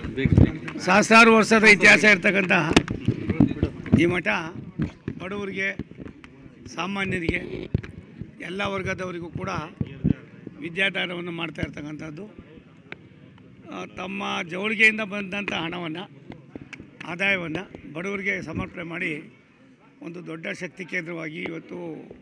ಸಹಸ್ರಾರು ವರ್ಷದ ಇತಿಹಾಸ ಇರ್ತಕ್ಕಂಥ ಈ ಮಠ ಬಡವರಿಗೆ ಸಾಮಾನ್ಯರಿಗೆ ಎಲ್ಲ ವರ್ಗದವರಿಗೂ ಕೂಡ ವಿದ್ಯಾದಾನವನ್ನು ಮಾಡ್ತಾ ಇರ್ತಕ್ಕಂಥದ್ದು ಆ, ತಮ್ಮ ಜವಳಿಗೆಯಿಂದ ಬಂದಂಥ ಹಣವನ್ನು ಆದಾಯವನ್ನು ಬಡವರಿಗೆ ಸಮರ್ಪಣೆ ಮಾಡಿ ಒಂದು ದೊಡ್ಡ ಶಕ್ತಿ ಕೇಂದ್ರವಾಗಿ ಇವತ್ತು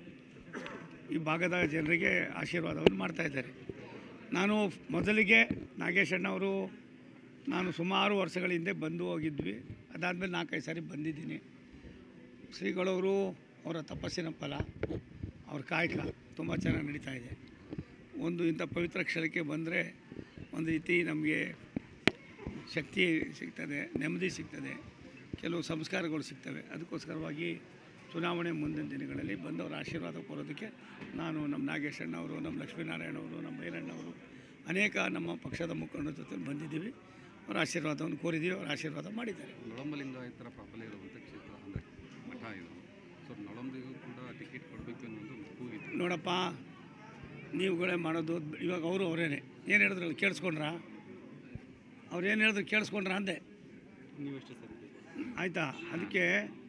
ಈ ಭಾಗದ ಜನರಿಗೆ ಆಶೀರ್ವಾದವನ್ನು ಮಾಡ್ತಾ ಇದ್ದಾರೆ ನಾನು ಮೊದಲಿಗೆ ನಾಗೇಶ್ ಅಣ್ಣವರು ನಾನು ಸುಮಾರು ವರ್ಷಗಳ ಹಿಂದೆ ಬಂದು ಹೋಗಿದ್ವಿ ಅದಾದಮೇಲೆ ನಾಲ್ಕೈದು ಸಾರಿ ಬಂದಿದ್ದೀನಿ ಶ್ರೀಗಳವರು ಅವರ ತಪಸ್ಸಿನ ಫಲ ಅವ್ರ ಕಾಯಕ ತುಂಬ ಚೆನ್ನಾಗಿ ನಡೀತಾ ಇದೆ ಒಂದು ಇಂಥ ಪವಿತ್ರ ಕ್ಷಣಕ್ಕೆ ಬಂದರೆ ಒಂದು ರೀತಿ ನಮಗೆ ಶಕ್ತಿ ಸಿಗ್ತದೆ ನೆಮ್ಮದಿ ಸಿಗ್ತದೆ ಕೆಲವು ಸಂಸ್ಕಾರಗಳು ಸಿಗ್ತವೆ ಅದಕ್ಕೋಸ್ಕರವಾಗಿ ಚುನಾವಣೆ ಮುಂದಿನ ದಿನಗಳಲ್ಲಿ ಬಂದವರ ಆಶೀರ್ವಾದ ಕೋರೋದಕ್ಕೆ ನಾನು ನಮ್ಮ ನಾಗೇಶ್ ಅಣ್ಣವರು ನಮ್ಮ ಲಕ್ಷ್ಮೀನಾರಾಯಣ ಅವರು ನಮ್ಮ ಬೈರಣ್ಣವರು ಅನೇಕ ನಮ್ಮ ಪಕ್ಷದ ಮುಖಂಡರ ಜೊತೆ ಬಂದಿದ್ದೀವಿ ಅವರ ಆಶೀರ್ವಾದವನ್ನು ಕೋರಿದ್ದೀವಿ ಅವರ ಆಶೀರ್ವಾದ ಮಾಡಿದ್ದಾರೆ ನಳಂಬಲಿಂಗಾಯತರ ಪ್ರಾಬಲ್ಯ ಇರುವಂಥ ಕ್ಷೇತ್ರ ಅಂದರೆ ಮಠ ಇದು ಸೊ ನಳಂಬಿಗೂ ಕೂಡ ಟಿಕೆಟ್ ಕೊಡಬೇಕು ಅನ್ನೋ ಒಂದು ಕೂಗಿತ್ತು ನೋಡಪ್ಪ ನೀವುಗಳೇ ಮಾಡೋದು ಇವಾಗ ಅವರು ಅವರೇನೆ ಏನು ಹೇಳಿದ್ರಲ್ಲ ಕೇಳಿಸ್ಕೊಂಡ್ರಾ ಅವ್ರು ಏನು ಹೇಳಿದ್ರು ಕೇಳಿಸ್ಕೊಂಡ್ರ ಅಂದೆ ನೀವೆಷ್ಟು ಸರ್ ಆಯಿತಾ ಅದಕ್ಕೆ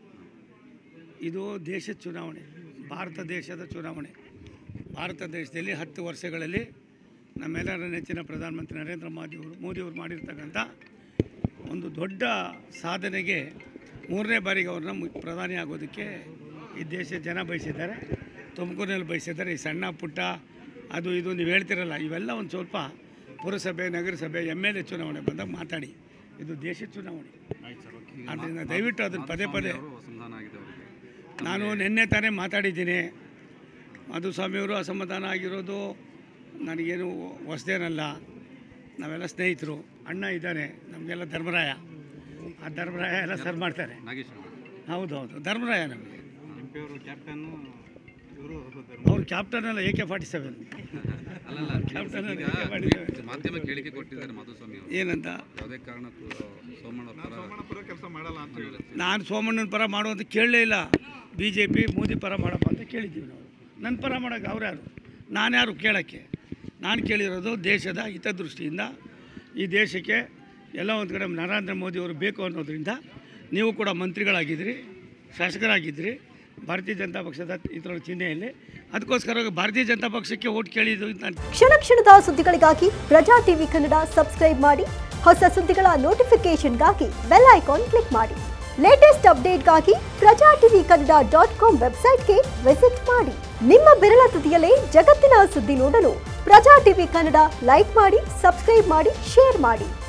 ಇದು ದೇಶದ ಚುನಾವಣೆ ಭಾರತ ದೇಶದ ಚುನಾವಣೆ ಭಾರತ ದೇಶದಲ್ಲಿ ಹತ್ತು ವರ್ಷಗಳಲ್ಲಿ ನಮ್ಮೆಲ್ಲರ ನೆಚ್ಚಿನ ಪ್ರಧಾನಮಂತ್ರಿ ನರೇಂದ್ರ ಮೋದಿಯವರು ಮೋದಿಯವರು ಮಾಡಿರ್ತಕ್ಕಂಥ ಒಂದು ದೊಡ್ಡ ಸಾಧನೆಗೆ ಮೂರನೇ ಬಾರಿಗೆ ಅವ್ರನ್ನ ಮು- ಪ್ರಧಾನಿ ಆಗೋದಕ್ಕೆ ಈ ದೇಶದ ಜನ ಬಯಸಿದ್ದಾರೆ ತುಮಕೂರಿನಲ್ಲಿ ಬಯಸಿದ್ದಾರೆ ಈ ಸಣ್ಣ ಪುಟ್ಟ ಅದು ಇದು ನೀವು ಹೇಳ್ತಿರಲ್ಲ ಇವೆಲ್ಲ ಒಂದು ಸ್ವಲ್ಪ ಪುರಸಭೆ ನಗರಸಭೆ ಎಮ್ ಎಲ್ ಎ ಚುನಾವಣೆ ಬಂದಾಗ ಮಾತಾಡಿ ಇದು ದೇಶದ ಚುನಾವಣೆ ಆಯ್ತು ಸರ್ ಓಕೆ ಆದ್ದರಿಂದ ದಯವಿಟ್ಟು ಅದನ್ನು ಪದೇ ಪದೇ ಅವರು ಅಸಮಾಧಾನ ಆಗಿದೆ ಅವರಿಗೆ ನಾನು ನಿನ್ನೆ ತಾನೇ ಮಾತಾಡಿದ್ದೀನಿ ಮಧುಸ್ವಾಮಿಯವರು ಅಸಮಾಧಾನ ಆಗಿರೋದು ನನಗೇನು ಹೊಸದೇನಲ್ಲ ನಾವೆಲ್ಲ ಸ್ನೇಹಿತರು ಅಣ್ಣ ಇದ್ದಾನೆ ನಮಗೆಲ್ಲ ಧರ್ಮರಾಯ ಆ ಧರ್ಮರಾಯ ಎಲ್ಲ ಸರ್ ಮಾಡ್ತಾರೆ ನಾಗೇಶ್ ಅವರು ಹೌದು ಹೌದು ಧರ್ಮರಾಯ ನಮಗೆ ಎಂ ಪಿ ಅವರು ಕ್ಯಾಪ್ಟನ್ನು ಇವರು ಅವ್ರು ಕ್ಯಾಪ್ಟನ್ ಎಲ್ಲ ಎ ಕೆ ಫಾರ್ಟಿ ಸೆವೆನ್ ಅಲ್ಲಲ್ಲ ಕ್ಯಾಪ್ಟನ್ ಈಗ ಎ ಕೆ ಫಾರ್ಟಿ ಸೆವೆನ್ ಮಾಧ್ಯಮ ಕೇಳಿಕೆ ಕೊಟ್ಟಿದ್ದಾರೆ ಮಧುಸ್ವಾಮಿ ಅವರು ಏನಂತ ಯಾವುದೇ ಕಾರಣಕ್ಕೂ ಸೋಮಣ್ಣ ಪರ ಕೆಲಸ ಮಾಡಲ್ಲ ಅಂತ ಹೇಳಿ ನಾನು ಸೋಮಣ್ಣನ ಪರ ಮಾಡುವಂತ ಕೇಳಲೇ ಇಲ್ಲ ಬಿ ಜೆ ಪಿ ಮೋದಿ ಪರ ಮಾಡಪ್ಪ ಅಂತ ಕೇಳಿದ್ದೀವಿ ನಾವು ನನ್ನ ಪರ ಮಾಡೋಕ್ಕೆ ಅವ್ರು ಯಾರು ನಾನು ಯಾರು ಕೇಳೋಕ್ಕೆ ನಾನು ಕೇಳಿರೋದು ದೇಶದ ಹಿತದೃಷ್ಟಿಯಿಂದ ಈ ದೇಶಕ್ಕೆ ಎಲ್ಲ ಒಂದು ಕಡೆ ನರೇಂದ್ರ ಮೋದಿಯವರು ಬೇಕು ಅನ್ನೋದ್ರಿಂದ ನೀವು ಕೂಡ ಮಂತ್ರಿಗಳಾಗಿದ್ದಿರಿ ಶಾಸಕರಾಗಿದ್ದಿರಿ ಭಾರತೀಯ ಜನತಾ ಪಕ್ಷದ ಇದರ ಚಿಹ್ನೆಯಲ್ಲಿ ಅದಕ್ಕೋಸ್ಕರ ಭಾರತೀಯ ಜನತಾ ಪಕ್ಷಕ್ಕೆ ಓಟ್ ಕೇಳಿದ್ದು ನಾನು ಕ್ಷಣ ಕ್ಷಣದ ಸುದ್ದಿಗಳಿಗಾಗಿ ಪ್ರಜಾ ಟಿವಿ ಕನ್ನಡ ಸಬ್ಸ್ಕ್ರೈಬ್ ಮಾಡಿ ಹೊಸ ಸುದ್ದಿಗಳ ನೋಟಿಫಿಕೇಶನ್ಗಾಗಿ ಬೆಲ್ ಐಕಾನ್ ಕ್ಲಿಕ್ ಮಾಡಿ ಲೇಟೆಸ್ಟ್ ಅಪ್ಡೇಟ್ಗಾಗಿ Praja TV Kannada dot com ವೆಬ್ಸೈಟ್ಗೆ ವಿಸಿಟ್ ಮಾಡಿ ನಿಮ್ಮ ಬೆರಳ ತುದಿಯಲ್ಲೇ ಜಗತ್ತಿನ ಸುದ್ದಿ ನೋಡಲು ಪ್ರಜಾ ಟಿವಿ ಕನ್ನಡ ಲೈಕ್ ಮಾಡಿ ಸಬ್ಸ್ಕ್ರೈಬ್ ಮಾಡಿ ಶೇರ್ ಮಾಡಿ